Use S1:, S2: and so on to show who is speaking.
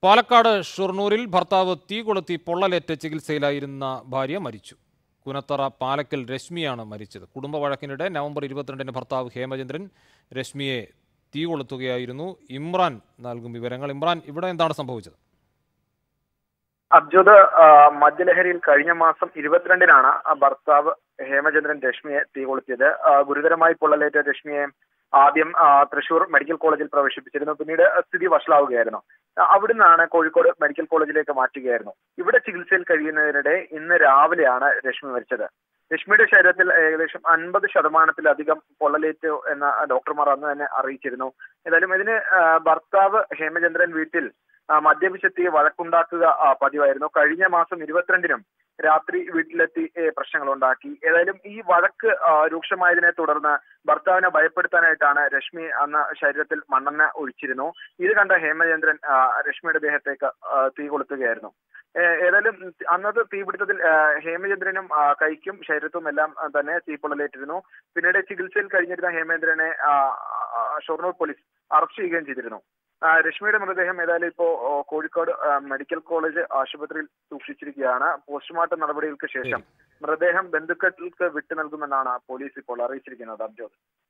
S1: പാലക്കാട് ഷൊർണൂരിൽ ഭർത്താവ് തീ കൊളുത്തി പൊള്ളലേറ്റ് ചികിത്സയിലായിരുന്ന ഭാര്യ മരിച്ചു കുനത്തറ പാലക്കൽ രശ്മിയാണ് മരിച്ചത് കുടുംബ വഴക്കിനിടെ നവംബർ ഇരുപത്തിരണ്ടിന് ഭർത്താവ് ഹേമചന്ദ്രൻ രശ്മിയെ തീ കൊളുത്തുകയായിരുന്നു ഇമ്രാൻ നൽകും വിവരങ്ങൾ ഇമ്രാൻ ഇവിടെ എന്താണ് സംഭവിച്ചത്
S2: അബ്ജോദ് ആ, മദ്യലഹരിയിൽ കഴിഞ്ഞ മാസം ഇരുപത്തിരണ്ടിനാണ് ആ ഭർത്താവ് ഹേമചന്ദ്രൻ രശ്മിയെ തീ കൊളുത്തിയത് ആ, ഗുരുതരമായി പൊള്ളലേറ്റ രശ്മിയെ ആദ്യം ആ, തൃശൂർ മെഡിക്കൽ കോളേജിൽ പ്രവേശിപ്പിച്ചിരുന്നു പിന്നീട് സ്ഥിതി വഷളാവുകയായിരുന്നു ആ, അവിടുന്നാണ് കോഴിക്കോട് മെഡിക്കൽ കോളേജിലേക്ക് മാറ്റുകയായിരുന്നു ഇവിടെ ചികിത്സയിൽ കഴിയുന്നതിനിടെ ഇന്ന് രാവിലെയാണ് രശ്മി മരിച്ചത് രശ്മിയുടെ ശരീരത്തിൽ ഏകദേശം അൻപത് ശതമാനത്തിലധികം പൊള്ളലേറ്റു എന്ന ഡോക്ടർമാർ അന്ന് തന്നെ അറിയിച്ചിരുന്നു ഏതായാലും ഇതിന് ആ, ഭർത്താവ് ഹേമചന്ദ്രൻ വീട്ടിൽ ആ, മദ്യപിച്ചെത്തി വഴക്കുണ്ടാക്കുക ആ, പതിവായിരുന്നു കഴിഞ്ഞ മാസം ഇരുപത്തിരണ്ടിനും രാത്രി വീട്ടിലെത്തി ഏ, പ്രശ്നങ്ങളുണ്ടാക്കി ഏതായാലും ഈ വഴക്ക് ആ, രൂക്ഷമായതിനെ തുടർന്ന് ഭർത്താവിനെ ഭയപ്പെടുത്താനായിട്ടാണ് രശ്മി അന്ന് ശരീരത്തിൽ മണ്ണെണ്ണ ഒഴിച്ചിരുന്നു ഇത് കണ്ട ഹേമചന്ദ്രൻ ആ, രശ്മിയുടെ ദേഹത്തേക്ക് ആ, തീ കൊളുത്തുകയായിരുന്നു ഏ, ഏതായാലും അന്നത്തെ തീപിടുത്തത്തിൽ ആ, ഹേമചന്ദ്രനും ആ, കൈക്കും ശരീരത്തും എല്ലാം ആ, തന്നെ തീപ്പൊള്ളലേറ്റിരുന്നു പിന്നീട് ചികിത്സയിൽ കഴിഞ്ഞിരുന്ന ഹേമേന്ദ്രനെ ആ, ആ, ഷൊർണൂർ പോലീസ് അറസ്റ്റ് ചെയ്യുകയും ചെയ്തിരുന്നു ആ, രശ്മിയുടെ മൃതദേഹം ഏതായാലും ഇപ്പോ ഓ, കോഴിക്കോട് ആ, മെഡിക്കൽ കോളേജ് ആശുപത്രിയിൽ സൂക്ഷിച്ചിരിക്കുകയാണ് പോസ്റ്റ്മോർട്ടം നടപടികൾക്ക് ശേഷം മൃതദേഹം ബന്ധുക്കൾക്ക് വിട്ടു നൽകുമെന്നാണ് പോലീസ് ഇപ്പോൾ അറിയിച്ചിരിക്കുന്നത് അബ്ജോദ്